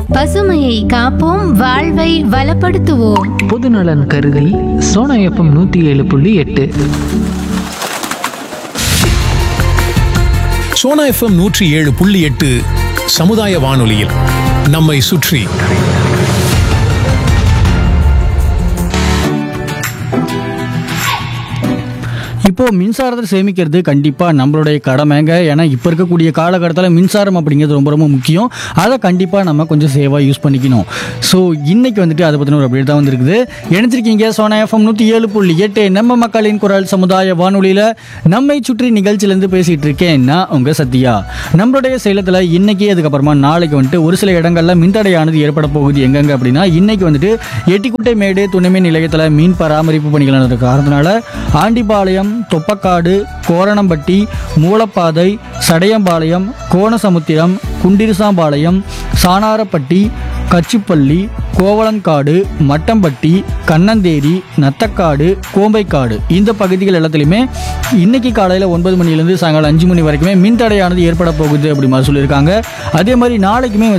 பசுமையை காப்போம் வாழ்வை வளப்படுத்துவோம் பொதுநலன் கருதி சோனா எஃப்எம் நூற்றி ஏழு புள்ளி எட்டு சோனா எஃப்எம் நூற்றி ஏழு புள்ளி எட்டு சமுதாய வானொலியில் நம்மை சுற்றி இப்போ மின்சாரத்தை சேமிக்கிறது கண்டிப்பாக நம்மளுடைய கடமைங்க ஏன்னா இப்போ இருக்கக்கூடிய காலகட்டத்தில் மின்சாரம் அப்படிங்கிறது ரொம்ப ரொம்ப முக்கியம் அதை கண்டிப்பாக நம்ம கொஞ்சம் சேவாக யூஸ் பண்ணிக்கணும் ஸோ இன்னைக்கு வந்துட்டு அதை பற்றின ஒரு அப்டேட் தான் வந்திருக்குது நினைச்சிருக்கீங்க சோனா எஃப்எம் நூற்றி ஏழு புள்ளி எட்டு நம்ம மக்களின் குரல் சமுதாய வானொலியில் நம்மை சுற்றி நிகழ்ச்சியிலேருந்து பேசிகிட்டு இருக்கேன் நான் உங்கள் சத்யா நம்மளுடைய சேலத்தில் இன்னைக்கு அதுக்கப்புறமா நாளைக்கு வந்துட்டு ஒரு சில இடங்களில் மின்தடையானது ஏற்பட போகுது எங்கெங்க அப்படின்னா இன்னைக்கு வந்துட்டு எட்டிக்குட்டை மேடு துணைமின் நிலையத்தில் மீன் பராமரிப்பு பணிகள் நடந்த காரணத்தினால ஆண்டிபாளையம் தொப்பக்காடு கோரணம்பட்டி மூலப்பாதை சடையம்பாளையம் கோணசமுத்திரம் குண்டிருசாம்பாளையம் சானாரப்பட்டி கச்சிப்பள்ளி கோவளங்காடு மட்டம்பட்டி கண்ணந்தேரி நத்தக்காடு கோம்பைக்காடு இந்த பகுதிகள் எல்லாத்துலேயுமே இன்னைக்கு காலையில் ஒன்பது மணிலேருந்து சாயங்காலம் அஞ்சு மணி வரைக்குமே மின்தடையானது ஏற்பட போகுது அப்படி மாதிரி சொல்லியிருக்காங்க அதே மாதிரி நாளைக்குமே